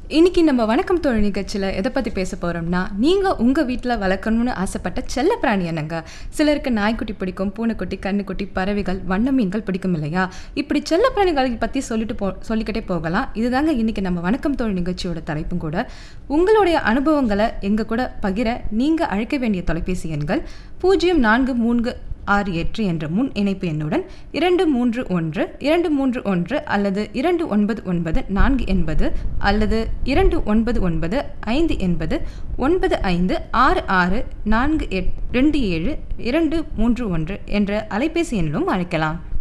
இன்னைக்கு நம்ம வணக்கம் தோழி நிகழ்ச்சியில் எதை பற்றி பேச போகிறோம்னா நீங்கள் உங்கள் வீட்டில் வளர்க்கணும்னு ஆசைப்பட்ட செல்ல பிராணி என்னங்க சிலருக்கு நாய்க்குட்டி பிடிக்கும் பூனைக்குட்டி கண்ணுக்குட்டி பறவைகள் வண்ண மீன்கள் பிடிக்கும் இல்லையா இப்படி செல்ல பிராணிகளை பற்றி சொல்லிட்டு போ சொல்லிக்கிட்டே போகலாம் இதுதாங்க இன்னைக்கு நம்ம வணக்கம் தோழி நிகழ்ச்சியோட தலைப்பும் கூட உங்களுடைய அனுபவங்களை எங்கள் கூட பகிர நீங்கள் அழைக்க வேண்டிய தொலைபேசி எண்கள் பூஜ்ஜியம் நான்கு மூன்று ஆறு எட்டு என்ற முன் இணைப்பு எண்ணுடன் இரண்டு மூன்று ஒன்று இரண்டு மூன்று ஒன்று அல்லது இரண்டு ஒன்பது ஒன்பது நான்கு எண்பது அல்லது இரண்டு ஒன்பது ஒன்பது ஐந்து எண்பது ஒன்பது ஐந்து ஆறு ஆறு நான்கு எட் ரெண்டு ஏழு இரண்டு மூன்று ஒன்று என்ற அலைபேசி எண்ணிலும் அழைக்கலாம்